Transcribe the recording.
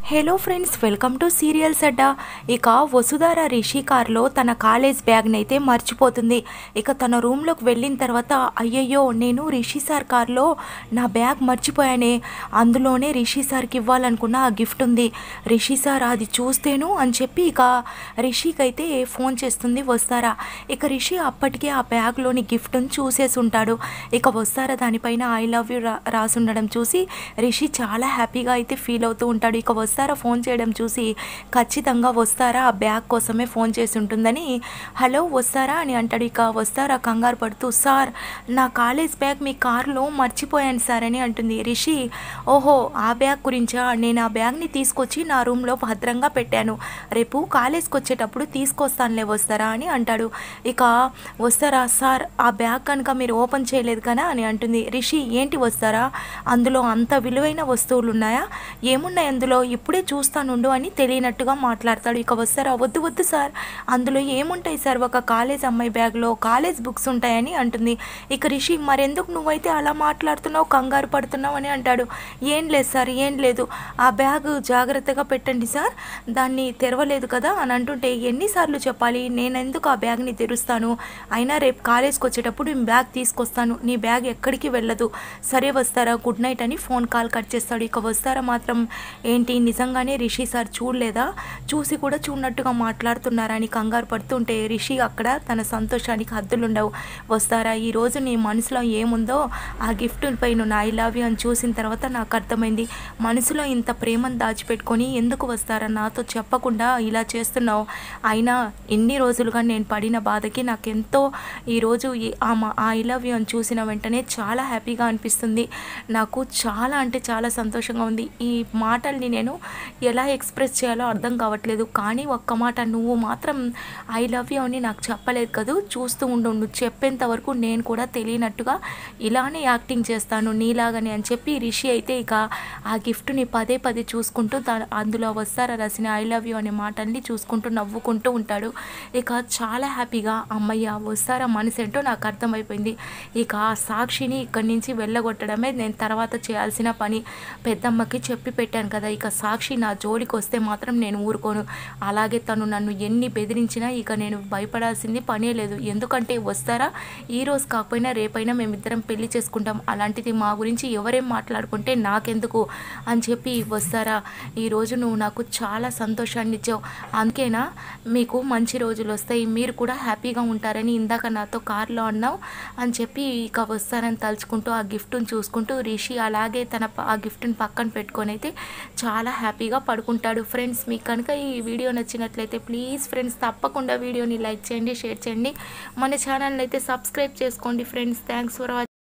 hello friends welcome to serials Adda ఇక వసుధార రిషి కార్లో తన కాలేజ్ బ్యాగ్ని అయితే మర్చిపోతుంది ఇక తన రూమ్లోకి వెళ్ళిన తర్వాత అయ్యయ్యో నేను రిషి సార్ కార్లో నా బ్యాగ్ మర్చిపోయానే అందులోనే రిషి సార్కి ఇవ్వాలనుకున్న ఆ గిఫ్ట్ ఉంది రిషి సార్ అది చూస్తేను అని చెప్పి ఇక రిషికి అయితే ఫోన్ చేస్తుంది వస్తారా ఇక రిషి అప్పటికే ఆ బ్యాగ్లోని గిఫ్ట్ని చూసేసి ఉంటాడు ఇక వస్తారా దానిపైన ఐ లవ్ యూ రా రాసి ఉండడం చూసి రిషి చాలా హ్యాపీగా అయితే ఫీల్ అవుతూ ఉంటాడు ఇక వస్తారా ఫోన్ చేయడం చూసి ఖచ్చితంగా వస్తారా ఆ బ్యాగ్ కోసమే ఫోన్ చేసి ఉంటుందని హలో వస్తారా అని అంటాడు ఇక వస్తారా కంగారు పడుతూ సార్ నా కాలేజ్ బ్యాగ్ మీ కారులో మర్చిపోయాను సార్ అని అంటుంది రిషి ఓహో ఆ బ్యాగ్ గురించా నేను ఆ బ్యాగ్ని తీసుకొచ్చి నా రూమ్లో భద్రంగా పెట్టాను రేపు కాలేజ్కి వచ్చేటప్పుడు తీసుకొస్తానులే వస్తారా అని అంటాడు ఇక వస్తారా సార్ ఆ బ్యాగ్ కనుక మీరు ఓపెన్ చేయలేదు కదా అని అంటుంది రిషి ఏంటి వస్తారా అందులో అంత విలువైన వస్తువులు ఉన్నాయా ఏమున్నాయి అందులో ఇప్పుడే చూస్తానుండు అని తెలియనట్టుగా మాట్లాడతాడు ఇక వస్తారా వద్దు వద్దు సార్ అందులో ఏముంటాయి సార్ ఒక కాలేజ్ అమ్మాయి బ్యాగ్లో కాలేజ్ బుక్స్ ఉంటాయని అంటుంది ఇక రిషి మరెందుకు నువ్వైతే అలా మాట్లాడుతున్నావు కంగారు పడుతున్నావు అని అంటాడు ఏం లేదు సార్ ఏం లేదు ఆ బ్యాగ్ జాగ్రత్తగా పెట్టండి సార్ దాన్ని తెరవలేదు కదా అని అంటుంటే ఎన్నిసార్లు చెప్పాలి నేను ఎందుకు ఆ బ్యాగ్ని తెరుస్తాను అయినా రేపు కాలేజ్కి వచ్చేటప్పుడు ఈ బ్యాగ్ తీసుకొస్తాను నీ బ్యాగ్ ఎక్కడికి వెళ్ళదు సరే వస్తారా గుడ్ నైట్ అని ఫోన్ కాల్ కట్ చేస్తాడు ఇక వస్తారా మాత్రం ఏంటి నిజంగానే రిషి సార్ చూడలేదా చూసి కూడా చూడనట్టుగా మాట్లాడుతున్నారని కంగారు పడుతుంటే రిషి అక్కడ తన సంతోషానికి హద్దులుండవు వస్తారా ఈరోజు నీ మనసులో ఏముందో ఆ గిఫ్ట్ పై నువ్వు ఐ లవ్ యూ అని చూసిన తర్వాత నాకు అర్థమైంది మనసులో ఇంత ప్రేమను దాచిపెట్టుకొని ఎందుకు వస్తారా నాతో చెప్పకుండా ఇలా చేస్తున్నావు అయినా ఎన్ని రోజులుగా నేను పడిన బాధకి నాకెంతో ఈరోజు ఈ ఆ ఐ లవ్ యూ అని చూసిన వెంటనే చాలా హ్యాపీగా అనిపిస్తుంది నాకు చాలా అంటే చాలా సంతోషంగా ఉంది ఈ మాటల్ని నేను ఎలా ఎక్స్ప్రెస్ చేయాలో అర్థం కావట్లేదు కానీ ఒక్క మాట నువ్వు మాత్రం ఐ లవ్ యూ అని నాకు చెప్పలేదు కదూ చూస్తూ ఉండు నువ్వు చెప్పేంత వరకు నేను కూడా తెలియనట్టుగా ఇలానే యాక్టింగ్ చేస్తాను నీలాగని అని చెప్పి రిషి అయితే ఇక ఆ గిఫ్ట్ని పదే పదే చూసుకుంటూ దా అందులో వస్తారా రాసిన ఐ లవ్ యూ అనే మాటల్ని చూసుకుంటూ నవ్వుకుంటూ ఉంటాడు ఇక చాలా హ్యాపీగా అమ్మయ్య వస్తారా మనసు ఏంటో నాకు అర్థమైపోయింది ఇక ఆ సాక్షిని ఇక్కడి నుంచి వెళ్ళగొట్టడమే నేను తర్వాత చేయాల్సిన పని పెద్దమ్మకి చెప్పి పెట్టాను కదా ఇక సాక్షి నా జోలికి వస్తే మాత్రం నేను ఊరుకోను అలాగే తను నన్ను ఎన్ని బెదిరించినా ఇక నేను భయపడాల్సింది పనే లేదు ఎందుకంటే వస్తారా ఈ రోజు కాకపోయినా రేపైనా మేమిద్దరం పెళ్లి చేసుకుంటాం అలాంటిది మా గురించి ఎవరేం మాట్లాడుకుంటే నాకెందుకు అని చెప్పి వస్తారా ఈరోజు నువ్వు నాకు చాలా సంతోషాన్ని ఇచ్చావు అందుకేనా మీకు మంచి రోజులు వస్తాయి మీరు కూడా హ్యాపీగా ఉంటారని ఇందాక నాతో కార్లో అన్నావు అని చెప్పి ఇక వస్తారని తలుచుకుంటూ ఆ గిఫ్ట్ని చూసుకుంటూ రిషి అలాగే తన ప- ఆ గిఫ్ట్ని పక్కన పెట్టుకొని అయితే చాలా హ్యాపీగా పడుకుంటాడు ఫ్రెండ్స్ మీకు కనుక ఈ వీడియో నచ్చినట్లయితే ప్లీజ్ ఫ్రెండ్స్ తప్పకుండా వీడియోని లైక్ చేయండి షేర్ చేయండి మన ఛానల్ని అయితే సబ్స్క్రైబ్ చేసుకోండి ఫ్రెండ్స్ థ్యాంక్స్ ఫర్ వాచింగ్